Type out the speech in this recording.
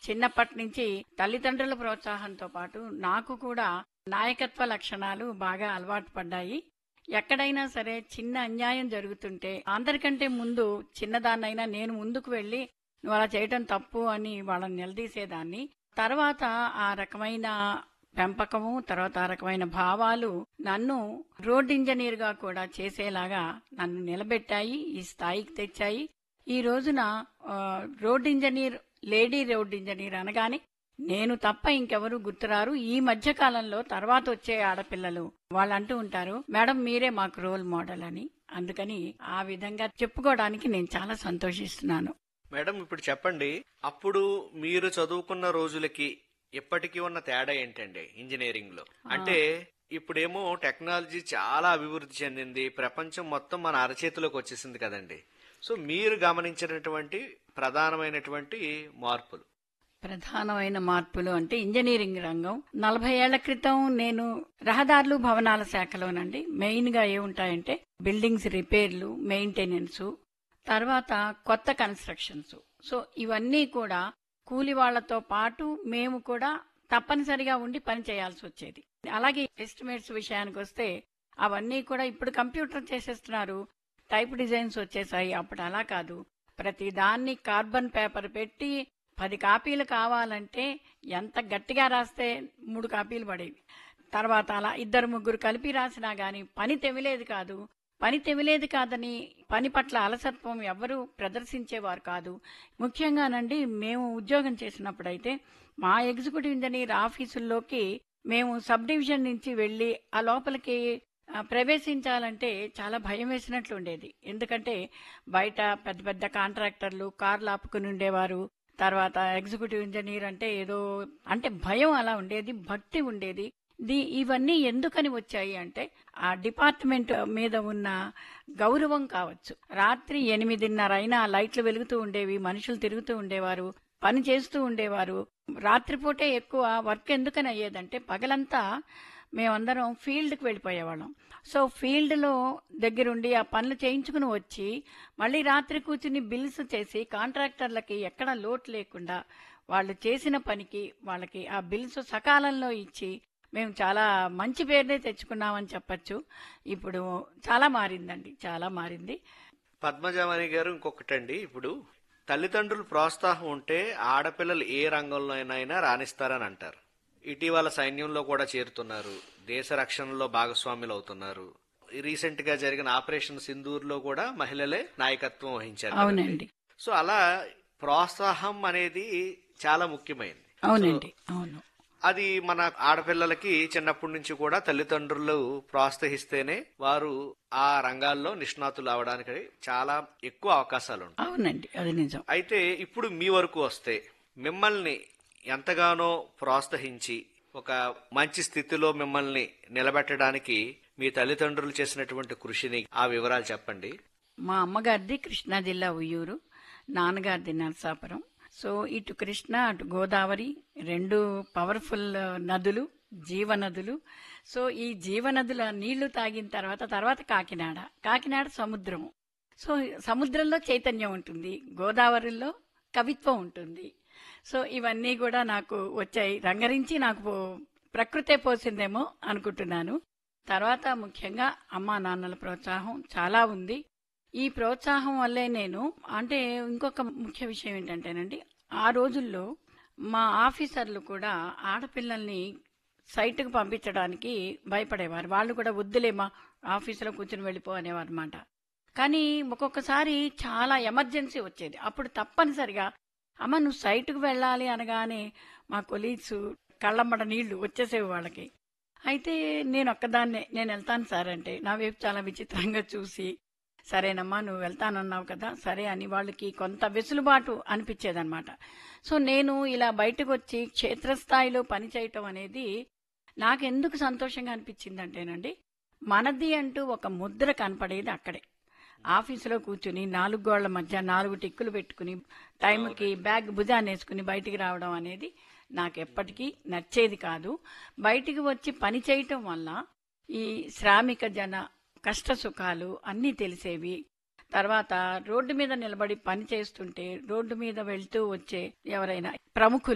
చిన్నప్పటి నుంచి తల్లిదండ్రుల ప్రోత్సాహంతో పాటు నాకు కూడా నాయకత్వ లక్షణాలు బాగా అలవాటు పడ్డాయి ఎక్కడైనా సరే చిన్న అన్యాయం జరుగుతుంటే అందరికంటే ముందు చిన్నదాన్నైనా నేను ముందుకు వెళ్ళి నువ్వు అలా చేయటం తప్పు అని వాళ్ళని నిలదీసేదాన్ని తర్వాత ఆ రకమైన పెంపకము తర్వాత ఆ రకమైన భావాలు నన్ను రోడ్ ఇంజనీర్ గా కూడా చేసేలాగా నన్ను నిలబెట్టాయి ఈ స్థాయికి తెచ్చాయి ఈ రోజున ఆ, road engineer lady road engineer అనగానే నేను తప్ప ఇంకెవరు గుర్తురారు ఈ మధ్య కాలంలో తర్వాత వచ్చే ఆడపిల్లలు వాళ్ళు అంటూ ఉంటారు మేడం మీరే మాకు రోల్ మోడల్ అని అందుకని ఆ విధంగా చెప్పుకోవడానికి నేను చాలా సంతోషిస్తున్నాను మేడం ఇప్పుడు చెప్పండి అప్పుడు మీరు చదువుకున్న రోజులకి ఇప్పటికీ ఉన్న తేడా ఏంటండి ఇంజనీరింగ్ లో అంటే ఇప్పుడేమో టెక్నాలజీ చాలా అభివృద్ధి చెందింది ప్రపంచం మొత్తం మన అరచేతిలోకి వచ్చేసింది కదండి సో మీరు గమనించినటువంటి ప్రధానమైనటువంటి మార్పులు ప్రధానమైన మార్పులు అంటే ఇంజనీరింగ్ రంగం నలభై ఏళ్ల క్రితం నేను రహదారులు భవనాల శాఖలోనండి మెయిన్ గా ఏముంటాయంటే బిల్డింగ్స్ రిపేర్లు మెయింటెనెన్స్ తర్వాత కొత్త కన్స్ట్రక్షన్స్ సో ఇవన్నీ కూడా కూలి వాళ్లతో పాటు మేము కూడా తప్పనిసరిగా ఉండి పని చేయాల్సి వచ్చేది అలాగే ఎస్టిమేట్స్ విషయానికి వస్తే అవన్నీ కూడా ఇప్పుడు కంప్యూటర్ చేసేస్తున్నారు టైప్ డిజైన్స్ వచ్చేసాయి అప్పుడు అలా కాదు ప్రతి దాన్ని కార్బన్ పేపర్ పెట్టి పది కాపీలు కావాలంటే ఎంత గట్టిగా రాస్తే మూడు కాపీలు పడేవి తర్వాత అలా ఇద్దరు ముగ్గురు కలిపి రాసినా గాని పని తెమిలేదు కాదు పని తెమిలేదు కాదని పని పట్ల అలసత్వం ఎవ్వరూ ప్రదర్శించేవారు కాదు ముఖ్యంగానండి మేము ఉద్యోగం చేసినప్పుడైతే మా ఎగ్జిక్యూటివ్ ఇంజనీర్ ఆఫీసుల్లోకి మేము సబ్ డివిజన్ నుంచి వెళ్ళి ఆ లోపలికి ఆ, ప్రవేశించాలంటే చాలా భయం వేసినట్లు ఉండేది ఎందుకంటే బయట పెద్ద పెద్ద కాంట్రాక్టర్లు కార్లు ఆపుకుని ఉండేవారు తర్వాత ఎగ్జిక్యూటివ్ ఇంజనీర్ అంటే ఏదో అంటే భయం అలా ఉండేది భక్తి ఉండేది ది ఇవన్నీ ఎందుకని వచ్చాయి అంటే ఆ డిపార్ట్మెంట్ మీద ఉన్న గౌరవం కావచ్చు రాత్రి ఎనిమిదిన్నర అయినా లైట్లు వెలుగుతూ ఉండేవి మనుషులు తిరుగుతూ ఉండేవారు పని చేస్తూ ఉండేవారు రాత్రిపూటే ఎక్కువ వర్క్ ఎందుకని అయ్యేదంటే పగలంతా మేమందరం ఫీల్డ్కి వెళ్ళిపోయేవాళ్ళం సో ఫీల్డ్లో దగ్గరుండి ఆ పనులు చేయించుకుని వచ్చి మళ్ళీ రాత్రి కూర్చుని బిల్స్ చేసి కాంట్రాక్టర్లకి ఎక్కడ లోటు లేకుండా వాళ్ళు చేసిన పనికి వాళ్ళకి ఆ బిల్స్ సకాలంలో ఇచ్చి మేము చాలా మంచి పేరునే తెచ్చుకున్నామని చెప్పచ్చు ఇప్పుడు చాలా మారిందండి చాలా మారింది పద్మజామణి గారు ఇంకొకటండి ఇప్పుడు తల్లిదండ్రులు ప్రోత్సాహం ఉంటే ఆడపిల్లలు ఏ రంగంలోనైనా రాణిస్తారని అంటారు ఇటీవల సైన్యంలో కూడా చేరుతున్నారు దేశ రక్షణలో భాగస్వాములు అవుతున్నారు రీసెంట్ గా జరిగిన ఆపరేషన్ సింధూర్ లో కూడా మహిళలే నాయకత్వం వహించారు కదండి. అవునండి సో అలా ప్రోత్సాహం అనేది చాలా ముఖ్యమైనది అవునండి అవును అది మన ఆడపిల్లలకి చిన్నప్పటి నుంచి కూడా తల్లిదండ్రులు ప్రోత్సహిస్తేనే వారు ఆ రంగాల్లో నిష్ణాతులు అవడానికి చాలా ఎక్కువ అవకాశాలు ఉంటాయి అవునండి అది నిజం అయితే ఇప్పుడు మీ వరకు వస్తే మిమ్మల్ని ఎంతగానో ప్రోత్సహించి ఒక మంచి స్థితిలో మిమ్మల్ని నిలబెట్టడానికి మీ తల్లిదండ్రులు చేసినటువంటి కృషిని ఆ వివరాలు చెప్పండి మా అమ్మగారిది కృష్ణా జిల్లా ఉయ్యూరు నాన్నగారిది నరసాపురం సో ఇటు కృష్ణ అటు గోదావరి రెండు పవర్ఫుల్ నదులు జీవనదులు సో ఈ జీవనదుల నీళ్లు తాగిన తర్వాత తర్వాత కాకినాడ కాకినాడ సముద్రం సో సముద్రంలో చైతన్యం ఉంటుంది గోదావరిలో కవిత్వం ఉంటుంది సో ఇవన్నీ కూడా నాకు వచ్చాయి రంగరించి నాకు పో- ప్రకృతే పోసిందేమో అనుకుంటున్నాను తర్వాత ముఖ్యంగా అమ్మా నాన్నల ప్రోత్సాహం చాలా ఉంది ఈ ప్రోత్సాహం వల్లే నేను అంటే ఇంకొక ముఖ్య విషయం ఏంటంటేనండి ఆ రోజుల్లో మా ఆఫీసర్లు కూడా ఆడపిల్లల్ని సైట్కు పంపించడానికి భయపడేవారు వాళ్ళు కూడా వద్దులే మా ఆఫీసులో కూర్చుని వెళ్ళిపో అనేవారు అనమాట కానీ ఒక్కొక్కసారి చాలా ఎమర్జెన్సీ వచ్చేది అప్పుడు తప్పనిసరిగా అమ్మ నువ్వు సైట్కు వెళ్ళాలి అనగానే మా కొలీగ్స్ కళ్ళమ్మడ నీళ్లు వచ్చేసేవి వాళ్ళకి అయితే నేను ఒక్కదాన్నే నేను వెళ్తాను సార్ అంటే నా వైపు చాలా విచిత్రంగా చూసి సరేనమ్మా నువ్వు వెళ్తానన్నావు కదా సరే అని వాళ్ళకి కొంత వెసులుబాటు అనిపించేదన్నమాట సో నేను ఇలా బయటకు వచ్చి క్షేత్రస్థాయిలో పని చేయటం అనేది నాకెందుకు సంతోషంగా అనిపించిందంటేనండి మనది అంటూ ఒక ముద్ర కనపడేది అక్కడే ఆఫీసులో కూర్చుని నాలుగు గోళ్ల మధ్య నాలుగు టిక్కులు పెట్టుకుని టైంకి బ్యాగ్ భుజాన్ని వేసుకుని బయటికి రావడం అనేది నాకు ఎప్పటికీ నచ్చేది కాదు బయటికి వచ్చి పని చేయటం వల్ల ఈ శ్రామిక జన కష్ట సుఖాలు అన్నీ తెలిసేవి తర్వాత రోడ్డు మీద నిలబడి పని చేస్తుంటే రోడ్డు మీద వెళ్తూ వచ్చే ఎవరైనా ప్రముఖులు